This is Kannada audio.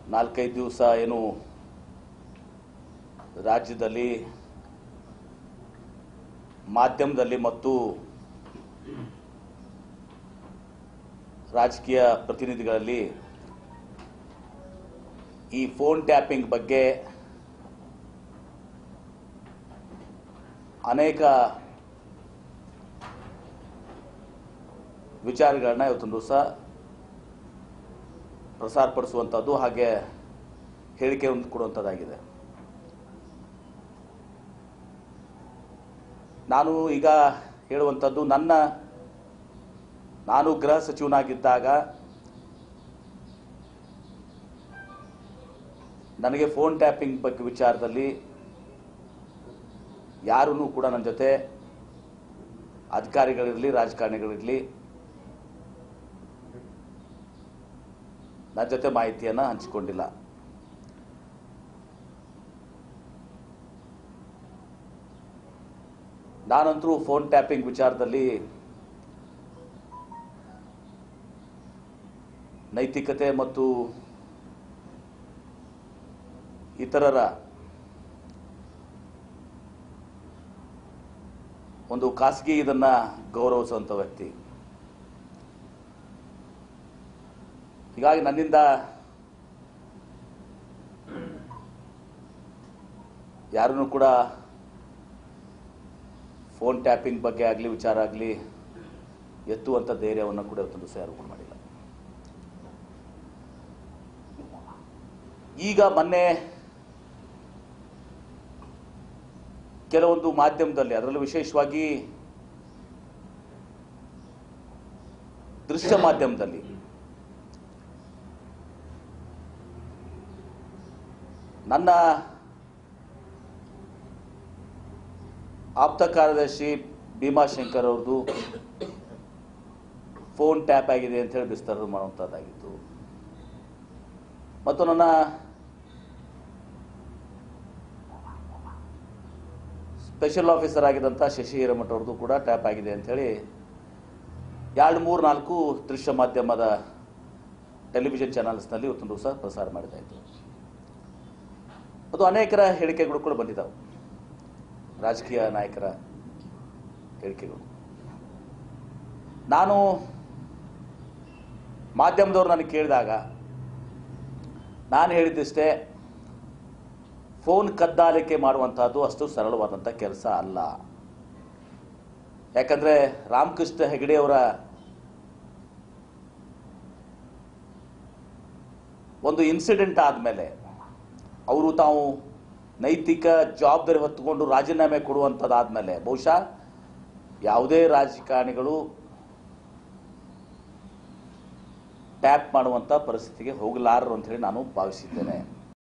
ನಾಲ್ಕೈದು ದಿವಸ ಏನು ರಾಜ್ಯದಲ್ಲಿ ಮಾಧ್ಯಮದಲ್ಲಿ ಮತ್ತು ರಾಜಕೀಯ ಪ್ರತಿನಿಧಿಗಳಲ್ಲಿ ಈ ಫೋನ್ ಟ್ಯಾಪಿಂಗ್ ಬಗ್ಗೆ ಅನೇಕ ವಿಚಾರಗಳನ್ನ ಇವತ್ತೊಂದು ದಿವಸ ಪ್ರಸಾರಪಡಿಸುವಂಥದ್ದು ಹಾಗೆ ಹೇಳಿಕೆ ಒಂದು ಕೊಡುವಂಥದ್ದಾಗಿದೆ ನಾನು ಈಗ ಹೇಳುವಂಥದ್ದು ನನ್ನ ನಾನು ಗೃಹ ಸಚಿವನಾಗಿದ್ದಾಗ ನನಗೆ ಫೋನ್ ಟ್ಯಾಪಿಂಗ್ ಬಗ್ಗೆ ವಿಚಾರದಲ್ಲಿ ಯಾರೂ ಕೂಡ ನನ್ನ ಜೊತೆ ಅಧಿಕಾರಿಗಳಿರಲಿ ರಾಜಕಾರಣಿಗಳಿರಲಿ ನನ್ನ ಜೊತೆ ಮಾಹಿತಿಯನ್ನು ಹಂಚಿಕೊಂಡಿಲ್ಲ ನಾನಂತರೂ ಫೋನ್ ಟ್ಯಾಪಿಂಗ್ ವಿಚಾರದಲ್ಲಿ ನೈತಿಕತೆ ಮತ್ತು ಇತರರ ಒಂದು ಖಾಸಗಿ ಇದನ್ನ ಗೌರವಿಸುವಂಥ ವ್ಯಕ್ತಿ ಹೀಗಾಗಿ ನನ್ನಿಂದ ಯಾರನ್ನು ಕೂಡ ಫೋನ್ ಟ್ಯಾಪಿಂಗ್ ಬಗ್ಗೆ ಆಗಲಿ ವಿಚಾರ ಆಗಲಿ ಎತ್ತುವಂಥ ಧೈರ್ಯವನ್ನು ಕೂಡ ಇವತ್ತೊಂದು ದಿವಸ ಯಾರು ಕೂಡ ಮಾಡಿಲ್ಲ ಈಗ ಮೊನ್ನೆ ಕೆಲವೊಂದು ಮಾಧ್ಯಮದಲ್ಲಿ ಅದರಲ್ಲೂ ವಿಶೇಷವಾಗಿ ದೃಶ್ಯ ಮಾಧ್ಯಮದಲ್ಲಿ ನನ್ನ ಆಪ್ತ ಕಾರ್ಯದರ್ಶಿ ಭೀಮಾಶಂಕರ್ ಅವ್ರದ್ದು ಫೋನ್ ಟ್ಯಾಪ್ ಆಗಿದೆ ಅಂತ ಹೇಳಿ ಬಿಸ್ತಾರ ಮಾಡುವಂಥದ್ದಾಗಿತ್ತು ಮತ್ತು ನನ್ನ ಸ್ಪೆಷಲ್ ಆಫೀಸರ್ ಆಗಿದ್ದಂಥ ಶಶಿ ಹಿರೇಮಠ ಅವ್ರದ್ದು ಕೂಡ ಟ್ಯಾಪ್ ಆಗಿದೆ ಅಂತ ಹೇಳಿ ಎರಡು ಮೂರು ನಾಲ್ಕು ದೃಶ್ಯ ಮಾಧ್ಯಮದ ಟೆಲಿವಿಷನ್ ಚಾನಲ್ಸ್ನಲ್ಲಿ ಇವತ್ತೊಂದು ದಿವಸ ಪ್ರಸಾರ ಮಾಡಿದ್ದಾಯಿತು ಅದು ಅನೇಕರ ಹೇಳಿಕೆಗಳು ಕೂಡ ಬಂದಿದ್ದಾವೆ ರಾಜಕೀಯ ನಾಯಕರ ಹೇಳಿಕೆಗಳು ನಾನು ಮಾಧ್ಯಮದವ್ರು ನನಗೆ ಕೇಳಿದಾಗ ನಾನು ಹೇಳಿದ್ದಷ್ಟೇ ಫೋನ್ ಕದ್ದಾಲಿಕೆ ಮಾಡುವಂತಹದ್ದು ಅಷ್ಟು ಸರಳವಾದಂಥ ಕೆಲಸ ಅಲ್ಲ ಯಾಕಂದ್ರೆ ರಾಮಕೃಷ್ಣ ಹೆಗಡೆಯವರ ಒಂದು ಇನ್ಸಿಡೆಂಟ್ ಆದಮೇಲೆ ಅವರು ತಾವು ನೈತಿಕ ಜವಾಬ್ದಾರಿ ಹೊತ್ತುಕೊಂಡು ರಾಜೀನಾಮೆ ಕೊಡುವಂಥದ್ದಾದ್ಮೇಲೆ ಬಹುಶಃ ಯಾವುದೇ ರಾಜಕಾರಣಿಗಳು ಟ್ಯಾಪ್ ಮಾಡುವಂಥ ಪರಿಸ್ಥಿತಿಗೆ ಹೋಗಲಾರರು ಅಂತ ಹೇಳಿ ನಾನು ಭಾವಿಸಿದ್ದೇನೆ